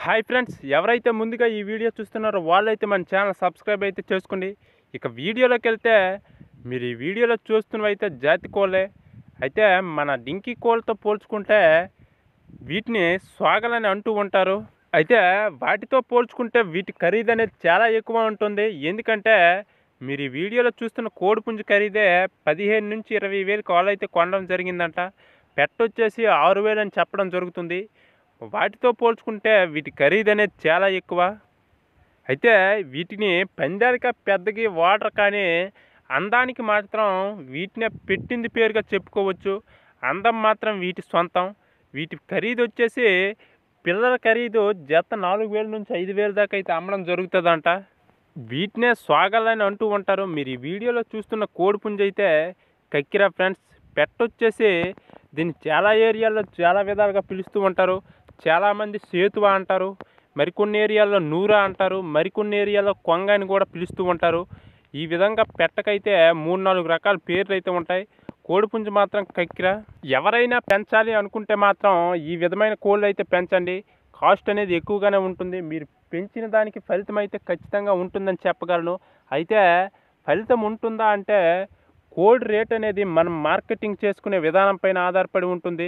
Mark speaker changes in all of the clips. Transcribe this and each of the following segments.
Speaker 1: hi friends ఎవరైతే ముందుగా ఈ వీడియో చూస్తున్నారో వాళ్ళైతే మన ఛానల్ సబ్స్క్రైబ్ అయితే చేసుకోండి ఇక వీడియోలోకి వెళ్తే మీరు ఈ వీడియోలో చూస్తున్నవైతే జాతి కోళ్ళే అయితే మన డింకీ కోళ్ళతో పోల్చుకుంటే వీటిని స్వాగలని అంటూ ఉంటారు అయితే వాటితో పోల్చుకుంటే వీటి ఖరీదు అనేది చాలా ఎక్కువ ఉంటుంది ఎందుకంటే మీరు ఈ వీడియోలో చూస్తున్న కోడిపుంజు ఖరీదే పదిహేను నుంచి ఇరవై వేలు కాల్ అయితే కొనడం జరిగిందంట పెట్ట వచ్చేసి ఆరు వేలు అని చెప్పడం జరుగుతుంది వాటితో పోల్చుకుంటే వీటి ఖరీదు అనేది చాలా ఎక్కువ అయితే వీటిని పందాలిక పెద్దకి వాటర్ కానీ అందానికి మాత్రం వీటినే పెట్టింది పేరుగా చెప్పుకోవచ్చు అందం మాత్రం వీటి సొంతం వీటి ఖరీదు వచ్చేసి పిల్లల ఖరీదు జత నాలుగు వేల నుంచి ఐదు వేల దాకా అయితే అమ్మడం జరుగుతుందంట వీటినే స్వాగలని అంటూ ఉంటారు మీరు ఈ వీడియోలో చూస్తున్న కోడిపుంజ అయితే కక్కిరా ఫ్రెండ్స్ పెట్టొచ్చేసి దీన్ని చాలా ఏరియాల్లో చాలా విధాలుగా పిలుస్తూ ఉంటారు చాలామంది సేతువ అంటారు మరికొన్ని ఏరియాల్లో నూరా అంటారు మరికొన్ని ఏరియాలో కొంగ అని కూడా పిలుస్తూ ఉంటారు ఈ విధంగా పెట్టకైతే మూడు నాలుగు రకాల పేర్లు అయితే ఉంటాయి కోడిపుంజు మాత్రం కక్కిరా ఎవరైనా పెంచాలి అనుకుంటే మాత్రం ఈ విధమైన కోళ్ళు అయితే పెంచండి కాస్ట్ అనేది ఎక్కువగానే ఉంటుంది మీరు పెంచిన దానికి ఫలితం అయితే ఖచ్చితంగా ఉంటుందని చెప్పగలను అయితే ఫలితం ఉంటుందా అంటే కోల్డ్ రేట్ అనేది మనం మార్కెటింగ్ చేసుకునే విధానం పైన ఆధారపడి ఉంటుంది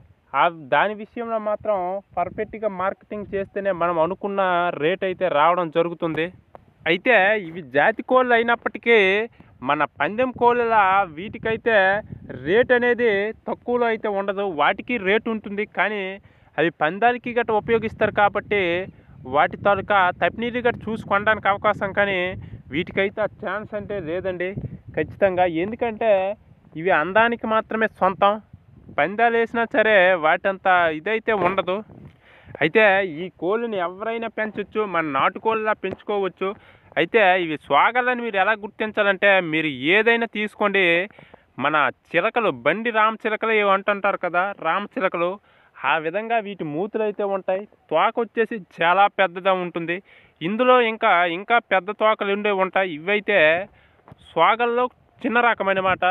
Speaker 1: ఆ దాని విషయంలో మాత్రం పర్ఫెక్ట్గా మార్కెటింగ్ చేస్తేనే మనం అనుకున్న రేట్ అయితే రావడం జరుగుతుంది అయితే ఇవి జాతి కోళ్ళు అయినప్పటికీ మన పందెం కోళ్ళ వీటికైతే రేట్ అనేది తక్కువలో అయితే ఉండదు వాటికి రేట్ ఉంటుంది కానీ అవి పందాలకి గట్ట ఉపయోగిస్తారు కాబట్టి వాటి తాలూకా తప్నీరు గట్ట చూసి కొనడానికి అవకాశం కానీ వీటికైతే ఆ ఛాన్స్ అంటే లేదండి ఖచ్చితంగా ఎందుకంటే ఇవి అందానికి మాత్రమే సొంతం పందాలు వేసినా సరే వాటంత ఇదైతే ఉండదు అయితే ఈ కోళ్ళని ఎవరైనా పెంచవచ్చు మన నాటుకోళ్ళలా పెంచుకోవచ్చు అయితే ఇవి స్వాగలని మీరు ఎలా గుర్తించాలంటే మీరు ఏదైనా తీసుకోండి మన చిలకలు బండి రామ చిలకలు ఏవి అంటుంటారు కదా రామ చిలకలు ఆ విధంగా వీటి మూతులు అయితే ఉంటాయి తోక వచ్చేసి చాలా పెద్దగా ఉంటుంది ఇందులో ఇంకా ఇంకా పెద్ద తోకలు ఉండే ఉంటాయి ఇవైతే స్వాగల్లో చిన్న రకమైన మాట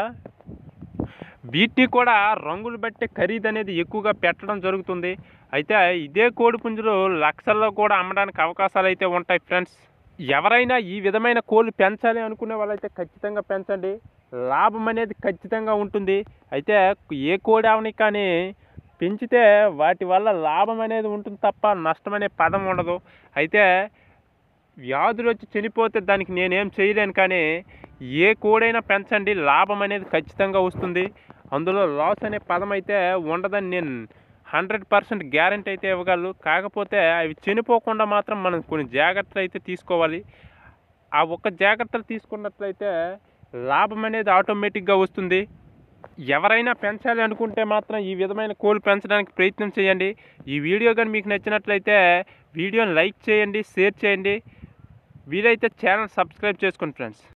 Speaker 1: వీటిని కూడా రంగులు బట్టి ఖరీదు అనేది ఎక్కువగా పెట్టడం జరుగుతుంది అయితే ఇదే కోడి పుంజులు లక్షల్లో కూడా అమ్మడానికి అవకాశాలు అయితే ఉంటాయి ఫ్రెండ్స్ ఎవరైనా ఈ విధమైన కోళ్ళు పెంచాలి అనుకునే వాళ్ళైతే ఖచ్చితంగా పెంచండి లాభం అనేది ఖచ్చితంగా ఉంటుంది అయితే ఏ కోడి అవని కానీ పెంచితే వాటి వల్ల లాభం అనేది ఉంటుంది తప్ప నష్టం అనే పదం ఉండదు అయితే వ్యాధులు వచ్చి చనిపోతే దానికి నేనేం చేయలేను కానీ ఏ కోడైనా పెంచండి లాభం అనేది ఖచ్చితంగా వస్తుంది అందులో లాస్ అనే పదం అయితే ఉండదని నేను హండ్రెడ్ పర్సెంట్ గ్యారంటీ అయితే ఇవ్వగలరు కాకపోతే అవి చనిపోకుండా మాత్రం మనం కొన్ని జాగ్రత్తలు అయితే తీసుకోవాలి ఆ ఒక్క జాగ్రత్తలు తీసుకున్నట్లయితే లాభం అనేది ఆటోమేటిక్గా వస్తుంది ఎవరైనా పెంచాలి అనుకుంటే మాత్రం ఈ విధమైన కోళ్ళు పెంచడానికి ప్రయత్నం చేయండి ఈ వీడియో కానీ మీకు నచ్చినట్లయితే వీడియోని లైక్ చేయండి షేర్ చేయండి వీలైతే ఛానల్ సబ్స్క్రైబ్ చేసుకోండి ఫ్రెండ్స్